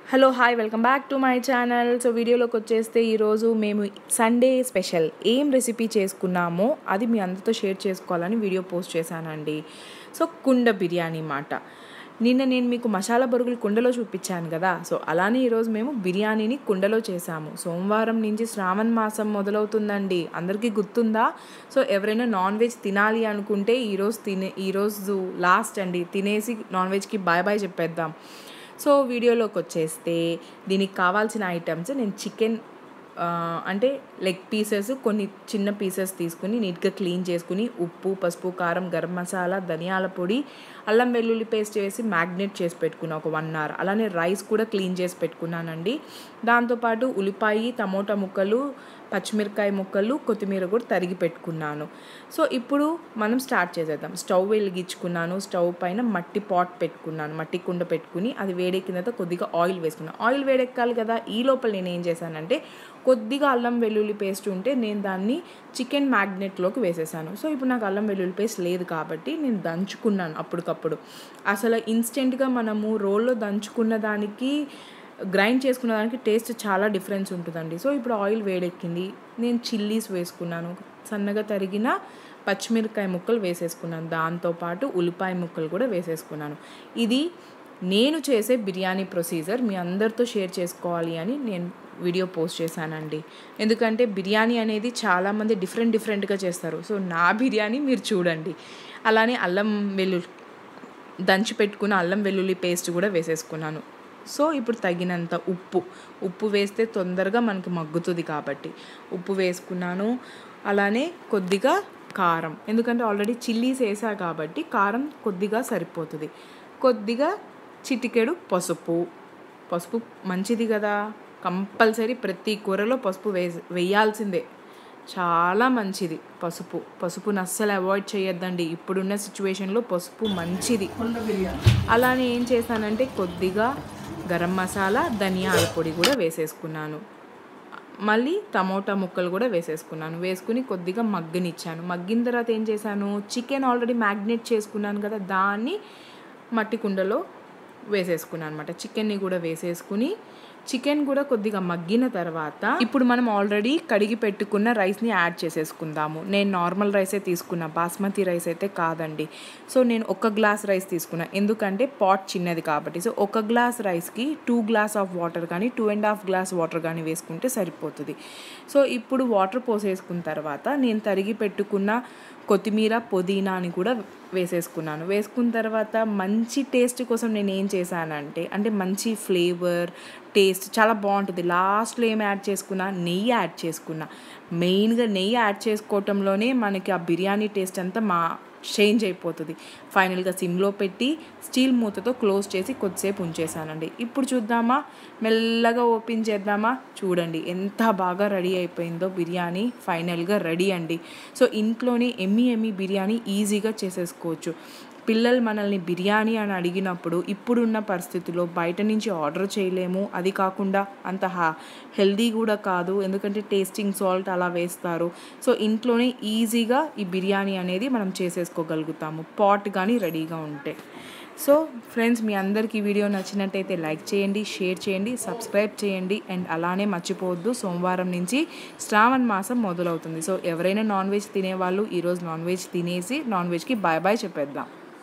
hello hi welcome back to my channel so వీడియోలోకి వచ్చేస్తే ఈరోజు మేము సండే స్పెషల్ ఏం రెసిపీ చేసుకున్నామో అది మీ అందరితో షేర్ చేసుకోవాలని వీడియో పోస్ట్ చేశానండి సో కుండ బిర్యానీ మాట నిన్న నేను మీకు మసాలా బరుగులు కుండలో చూపించాను కదా సో అలానే ఈరోజు మేము బిర్యానీని కుండలో చేసాము సోమవారం నుంచి శ్రావణ మాసం మొదలవుతుందండి అందరికీ గుర్తుందా సో ఎవరైనా నాన్ వెజ్ తినాలి అనుకుంటే ఈరోజు తినే ఈరోజు లాస్ట్ అండి తినేసి నాన్ వెజ్కి బాయ్ బాయ్ చెప్పేద్దాం సో వీడియోలోకి వచ్చేస్తే దీనికి కావాల్సిన ఐటమ్స్ నేను చికెన్ అంటే లెగ్ పీసెస్ కొన్ని చిన్న పీసెస్ తీసుకుని నీట్గా క్లీన్ చేసుకుని ఉప్పు పసుపు కారం గరం మసాలా ధనియాల పొడి అల్లం వెల్లుల్లి పేస్ట్ వేసి మ్యాగ్నేట్ చేసి పెట్టుకున్నా ఒక వన్ అవర్ అలానే రైస్ కూడా క్లీన్ చేసి పెట్టుకున్నానండి దాంతోపాటు ఉల్లిపాయ టమోటా ముక్కలు పచ్చిమిరకాయ ముక్కలు కొత్తిమీర కూడా తరిగి పెట్టుకున్నాను సో ఇప్పుడు మనం స్టార్ట్ చేసేద్దాం స్టవ్ వెలిగించుకున్నాను స్టవ్ పైన మట్టి పాట్ పెట్టుకున్నాను మట్టి కుండ పెట్టుకుని అది వేడెక్కిన తర్వాత కొద్దిగా ఆయిల్ వేసుకున్నాను ఆయిల్ వేడెక్కాలి కదా ఈ లోపల నేను ఏం చేశానంటే కొద్దిగా అల్లం వెల్లుల్లి పేస్ట్ ఉంటే నేను దాన్ని చికెన్ మ్యాగ్నెట్లోకి వేసేసాను సో ఇప్పుడు నాకు అల్లం వెల్లుల్లి పేస్ట్ లేదు కాబట్టి నేను దంచుకున్నాను అప్పటికప్పుడు అసలు ఇన్స్టెంట్గా మనము రోల్లో దంచుకున్న దానికి గ్రైండ్ చేసుకున్న దానికి టేస్ట్ చాలా డిఫరెన్స్ ఉంటుందండి సో ఇప్పుడు ఆయిల్ వేడెక్కింది నేను చిల్లీస్ వేసుకున్నాను సన్నగా తరిగిన పచ్చిమిరకాయ ముక్కలు వేసేసుకున్నాను దాంతోపాటు ఉల్లిపాయ ముక్కలు కూడా వేసేసుకున్నాను ఇది నేను చేసే బిర్యానీ ప్రొసీజర్ మీ అందరితో షేర్ చేసుకోవాలి అని నేను వీడియో పోస్ట్ చేశానండి ఎందుకంటే బిర్యానీ అనేది చాలామంది డిఫరెంట్ డిఫరెంట్గా చేస్తారు సో నా బిర్యానీ మీరు చూడండి అలానే అల్లం వెల్లుల్లి దంచి పెట్టుకున్న అల్లం వెల్లుల్లి పేస్ట్ కూడా వేసేసుకున్నాను సో ఇప్పుడు తగినంత ఉప్పు ఉప్పు వేస్తే తొందరగా మనకి మగ్గుతుంది కాబట్టి ఉప్పు వేసుకున్నాను అలానే కొద్దిగా కారం ఎందుకంటే ఆల్రెడీ చిల్లీస్ వేసా కాబట్టి కారం కొద్దిగా సరిపోతుంది కొద్దిగా చిటికెడు పసుపు పసుపు మంచిది కదా కంపల్సరీ ప్రతి కూరలో పసుపు వే వేయాల్సిందే చాలా మంచిది పసుపు పసుపుని అస్సలు అవాయిడ్ చేయొద్దండి ఇప్పుడున్న సిచ్యువేషన్లో పసుపు మంచిది అలానే ఏం చేశానంటే కొద్దిగా గరం మసాలా ధనియాల పొడి కూడా వేసేసుకున్నాను మళ్ళీ టమోటా ముక్కలు కూడా వేసేసుకున్నాను వేసుకుని కొద్దిగా మగ్గనిచ్చాను మగ్గిన తర్వాత ఏం చేశాను చికెన్ ఆల్రెడీ మ్యాగ్నేట్ చేసుకున్నాను కదా దాన్ని మట్టి కుండలో వేసేసుకున్నాను అనమాట చికెన్ని కూడా వేసేసుకుని చికెన్ కూడా కొద్దిగా మగ్గిన తర్వాత ఇప్పుడు మనం ఆల్రెడీ కడిగి పెట్టుకున్న రైస్ని యాడ్ చేసేసుకుందాము నేను నార్మల్ రైసే తీసుకున్నా బాస్మతి రైస్ అయితే కాదండి సో నేను ఒక గ్లాస్ రైస్ తీసుకున్నా ఎందుకంటే పాట్ చిన్నది కాబట్టి సో ఒక గ్లాస్ రైస్కి టూ గ్లాస్ ఆఫ్ వాటర్ కానీ two and half glass water కానీ వేసుకుంటే సరిపోతుంది సో ఇప్పుడు వాటర్ పోసేసుకున్న తర్వాత నేను తరిగి పెట్టుకున్న కొత్తిమీర పుదీనాని కూడా వేసేసుకున్నాను వేసుకున్న తర్వాత మంచి టేస్ట్ కోసం నేను ఏం చేశానంటే అంటే మంచి ఫ్లేవర్ టేస్ట్ చాలా బాగుంటుంది లాస్ట్లో ఏం యాడ్ చేసుకున్నా నెయ్యి యాడ్ చేసుకున్నా మెయిన్గా నెయ్యి యాడ్ చేసుకోవటంలోనే మనకి ఆ బిర్యానీ టేస్ట్ అంతా మా చేంజ్ అయిపోతుంది ఫైనల్గా సిమ్లో పెట్టి స్టీల్ మూతతో క్లోజ్ చేసి కొద్దిసేపు ఉంచేసానండి ఇప్పుడు చూద్దామా మెల్లగా ఓపెన్ చేద్దామా చూడండి ఎంత బాగా రెడీ అయిపోయిందో బిర్యానీ ఫైనల్గా రెడీ అండి సో ఇంట్లోనే ఎమ్మి ఎమ్మి బిర్యానీ ఈజీగా చేసేసుకోవచ్చు పిల్లలు మనల్ని బిర్యానీ అని అడిగినప్పుడు ఇప్పుడున్న పరిస్థితుల్లో బయట నుంచి ఆర్డర్ చేయలేము అది కాకుండా అంత హెల్దీ కూడా కాదు ఎందుకంటే టేస్టింగ్ సాల్ట్ అలా వేస్తారు సో ఇంట్లోనే ఈజీగా ఈ బిర్యానీ అనేది మనం చేసేసుకోగలుగుతాము పాట్ కానీ రెడీగా ఉంటే సో ఫ్రెండ్స్ మీ అందరికీ ఈ వీడియో నచ్చినట్టయితే లైక్ చేయండి షేర్ చేయండి సబ్స్క్రైబ్ చేయండి అండ్ అలానే మర్చిపోవద్దు సోమవారం నుంచి శ్రావణ మాసం మొదలవుతుంది సో ఎవరైనా నాన్ వెజ్ తినేవాళ్ళు ఈరోజు నాన్ వెజ్ తినేసి నాన్ వెజ్కి బాయ్ బాయ్ చెప్పేద్దాం